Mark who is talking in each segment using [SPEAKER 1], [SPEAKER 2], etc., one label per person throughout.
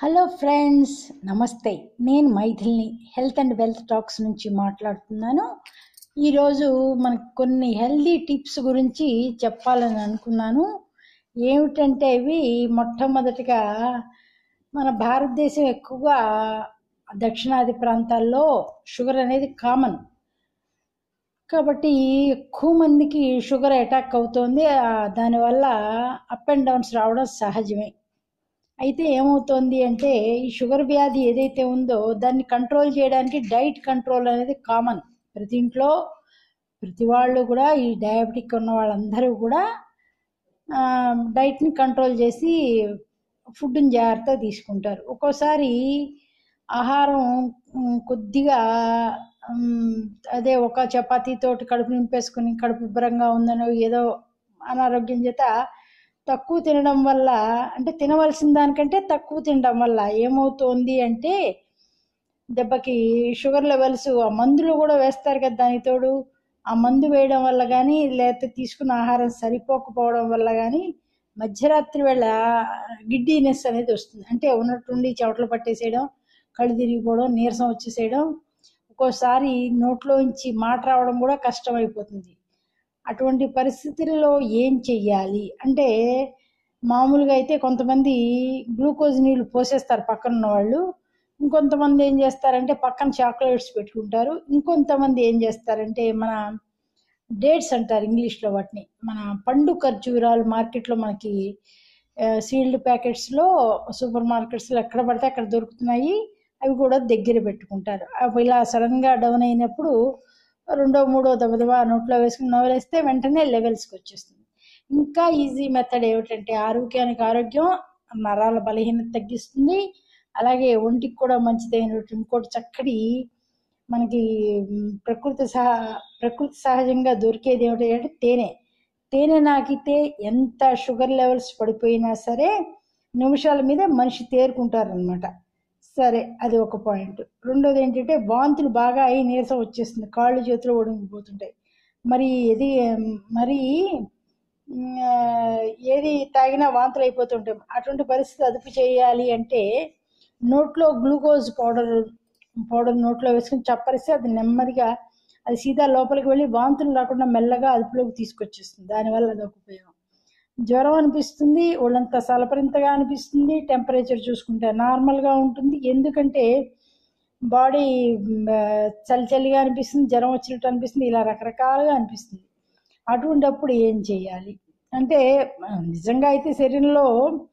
[SPEAKER 1] hello friends నమస్తే నేను మైథిల్ని హెల్త్ అండ్ వెల్త్ టాక్స్ నుంచి మాట్లాడుతున్నాను ఈరోజు మనకు కొన్ని హెల్దీ టిప్స్ గురించి చెప్పాలని అనుకున్నాను ఏమిటంటే ఇవి మొట్టమొదటిగా మన భారతదేశం ఎక్కువగా దక్షిణాది ప్రాంతాల్లో షుగర్ అనేది కామన్ కాబట్టి ఎక్కువ మందికి షుగర్ అటాక్ అవుతుంది ఆ, దానివల్ల అప్ అండ్ డౌన్స్ రావడం సహజమే అయితే ఏమవుతోంది అంటే ఈ షుగర్ వ్యాధి ఏదైతే ఉందో దాన్ని కంట్రోల్ చేయడానికి డైట్ కంట్రోల్ అనేది కామన్ ప్రతి ఇంట్లో ప్రతి వాళ్ళు కూడా ఈ డయాబెటిక్ ఉన్న వాళ్ళందరూ కూడా ఆ, డైట్ని కంట్రోల్ చేసి ఫుడ్ని జాగ్రత్తగా తీసుకుంటారు ఒక్కోసారి ఆహారం ఉమ్, కొద్దిగా ఉమ్, అదే ఒక చపాతీతోటి కడుపు నింపేసుకుని కడుపు ఉబ్బరంగా ఉందనో ఏదో అనారోగ్యం చేత తక్కువ తినడం వల్ల అంటే తినవలసిన దానికంటే తక్కువ తినడం వల్ల ఏమవుతోంది అంటే దెబ్బకి షుగర్ లెవెల్స్ ఆ మందులు కూడా వేస్తారు కదా దానికి తోడు ఆ మందు వేయడం వల్ల కానీ లేకపోతే తీసుకున్న ఆహారం సరిపోకపోవడం వల్ల కానీ మధ్యరాత్రి వేళ గిడ్డీనెస్ అనేది వస్తుంది అంటే ఉన్నట్టుండి చెమటలు పట్టేసేయడం కళ్ళు తిరిగిపోవడం నీరసం వచ్చేసేయడం ఒక్కోసారి నోట్లోంచి మాట రావడం కూడా కష్టమైపోతుంది అటువంటి పరిస్థితుల్లో ఏం చెయ్యాలి అంటే మామూలుగా అయితే కొంతమంది గ్లూకోజ్ నీళ్ళు పోసేస్తారు పక్కన ఉన్న వాళ్ళు ఇంకొంతమంది ఏం చేస్తారంటే పక్కన చాక్లెట్స్ పెట్టుకుంటారు ఇంకొంతమంది ఏం చేస్తారంటే మన డేట్స్ అంటారు ఇంగ్లీష్లో వాటిని మన పండు ఖర్జూరాలు మార్కెట్లో మనకి సీల్డ్ ప్యాకెట్స్లో సూపర్ మార్కెట్స్లో ఎక్కడ పడితే అక్కడ దొరుకుతున్నాయి అవి కూడా దగ్గర పెట్టుకుంటారు అవి ఇలా సడన్గా డౌన్ అయినప్పుడు రెండో మూడో దబదబా నోట్లో వేసుకుని నవలేస్తే వెంటనే లెవెల్స్కి వచ్చేస్తుంది ఇంకా ఈజీ మెథడ్ ఏమిటంటే ఆరోగ్యానికి ఆరోగ్యం నరాల బలహీనత తగ్గిస్తుంది అలాగే ఒంటికి కూడా మంచిదైనటువంటి ఇంకోటి చక్కటి మనకి మ్, ప్రకృతి సహ ప్రకృతి సహజంగా దొరికేది ఏమిటంటే తేనె తేనె నాకితే ఎంత షుగర్ లెవెల్స్ పడిపోయినా సరే నిమిషాల మీద మనిషి తేరుకుంటారనమాట సరే అది ఒక పాయింట్ రెండోది ఏంటంటే వాంతులు బాగా అయి నీరసం వచ్చేస్తుంది కాళ్ళు చేతులు ఒడిగిపోతుంటాయి మరి ఇది మరి మ్, ఆ, ఏది తాగినా వాంతులు అయిపోతుంటాయి అటువంటి పరిస్థితి అదుపు చేయాలి అంటే నోట్లో గ్లూకోజ్ పౌడర్ పౌడర్ నోట్లో వేసుకుని చప్పరిస్తే అది నెమ్మదిగా అది సీదా లోపలికి వెళ్ళి వాంతులు రాకుండా మెల్లగా అదుపులోకి తీసుకొచ్చేస్తుంది దానివల్ల అదొక ఉపయోగం జ్వరం అనిపిస్తుంది ఒళ్ళంతా సలపరింతగా అనిపిస్తుంది టెంపరేచర్ చూసుకుంటే నార్మల్గా ఉంటుంది ఎందుకంటే బాడీ చలి చలిగా అనిపిస్తుంది జ్వరం వచ్చినట్టు అనిపిస్తుంది ఇలా రకరకాలుగా అనిపిస్తుంది అటువంటప్పుడు ఏం చేయాలి అంటే ఆ, నిజంగా అయితే శరీరంలో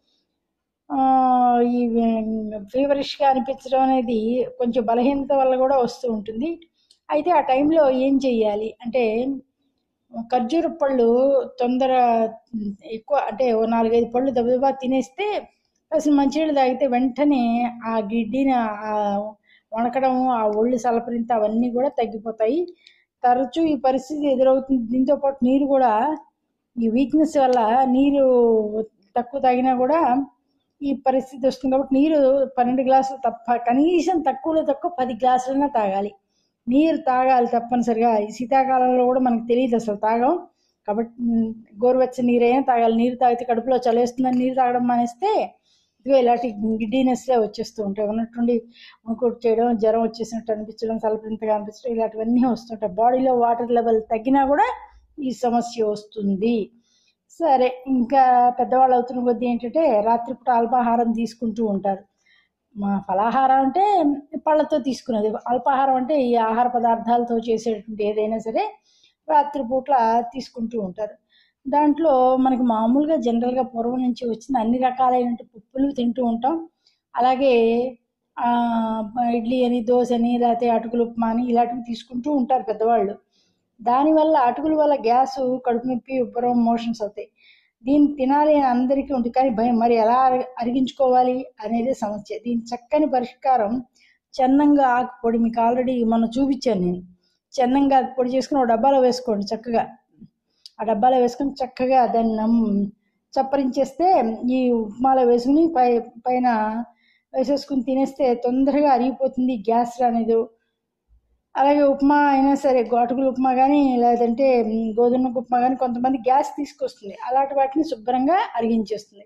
[SPEAKER 1] ఆ, ఈ ఫీవరిష్గా అనిపించడం అనేది కొంచెం బలహీనత వల్ల కూడా వస్తూ ఉంటుంది అయితే ఆ టైంలో ఏం చెయ్యాలి అంటే ఖర్జూర పళ్ళు తొందర ఎక్కువ అంటే ఓ నాలుగైదు పళ్ళు దెబ్బదెబ్బా తినేస్తే అసలు మంచినీళ్ళు తాగితే వెంటనే ఆ గిడ్డిని ఆ వణకడం ఆ ఒళ్ళు సలపరింత అవన్నీ కూడా తగ్గిపోతాయి తరచూ ఈ పరిస్థితి ఎదురవుతుంది దీంతో పాటు నీరు కూడా ఈ వీక్నెస్ వల్ల నీరు తక్కువ తాగినా కూడా ఈ పరిస్థితి వస్తుంది కాబట్టి నీరు పన్నెండు గ్లాసులు తప్ప కనీసం తక్కువలో తక్కువ పది గ్లాసులైనా తాగాలి నీరు తాగాలి తప్పనిసరిగా ఈ శీతాకాలంలో కూడా మనకు తెలియదు అసలు తాగం కాబట్టి ఉమ్, గోరువెచ్చని నీరైనా తాగాలి నీరు తాగితే కడుపులో చలేస్తుందని నీరు తాగడం మానేస్తే ఇదిగో ఇలాంటి గిడ్డీనెస్లే వచ్చేస్తూ ఉంటాయి ఉన్నట్టుండి ఇంకోటి చేయడం జ్వరం వచ్చేసినట్టు అనిపించడం సలపరింతగా అనిపించడం ఇలాంటివన్నీ వస్తుంటాయి బాడీలో వాటర్ లెవెల్ తగ్గినా కూడా ఈ సమస్య వస్తుంది సరే ఇంకా పెద్దవాళ్ళు అవుతున్న కొద్దీ ఏంటంటే రాత్రిపూట అల్పాహారం తీసుకుంటూ ఉంటారు మా ఫలాహారం అంటే పళ్ళతో తీసుకునేది అల్పాహారం అంటే ఈ ఆహార పదార్థాలతో చేసేటువంటి ఏదైనా సరే రాత్రిపూట్ల తీసుకుంటూ ఉంటారు దాంట్లో మనకి మామూలుగా జనరల్గా పూర్వం నుంచి వచ్చిన అన్ని రకాలైన పప్పులు తింటూ ఉంటాం అలాగే ఆ, ఇడ్లీ అని దోశ అని లేకపోతే అటుకులు ఉప్మా అని ఇలాంటివి తీసుకుంటూ ఉంటారు పెద్దవాళ్ళు దానివల్ల అటుకుల వల్ల గ్యాస్ కడుపు నొప్పి ఉబ్బరం మోషన్స్ అవుతాయి దీన్ని తినాలి అని అందరికీ ఉంటుంది కానీ భయం మరి ఎలా అరి- అరిగించుకోవాలి అనేది సమస్య దీని చక్కని పరిష్కారం చెన్నంగా ఆకు పొడి మీకు ఆల్రెడీ మొన్న చూపించాను నేను చెన్నంగా ఆకు పొడి చేసుకుని ఒక డబ్బాలో వేసుకోండి చక్కగా ఆ డబ్బాలో వేసుకొని చక్కగా దాన్ని నమ్ చప్పరించేస్తే ఈ ఉప్మాలో వేసుకుని పై పైన వేసేసుకుని తినేస్తే తొందరగా అరిగిపోతుంది గ్యాస్ అనేది అలాగే ఉప్మా అయినా సరే అటుకుల ఉప్మా కానీ లేదంటే మ్, గోధుమ ఉప్మా కానీ కొంతమంది గ్యాస్ తీసుకొస్తుంది అలాంటి వాటిని శుభ్రంగా అరిగించేస్తుంది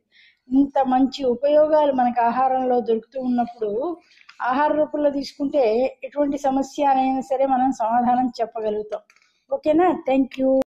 [SPEAKER 1] ఇంత మంచి ఉపయోగాలు మనకు ఆహారంలో దొరుకుతూ ఉన్నప్పుడు ఆహార రూపంలో తీసుకుంటే ఎటువంటి సమస్య అయినా సరే మనం సమాధానం చెప్పగలుగుతాం ఓకేనా థ్యాంక్ యూ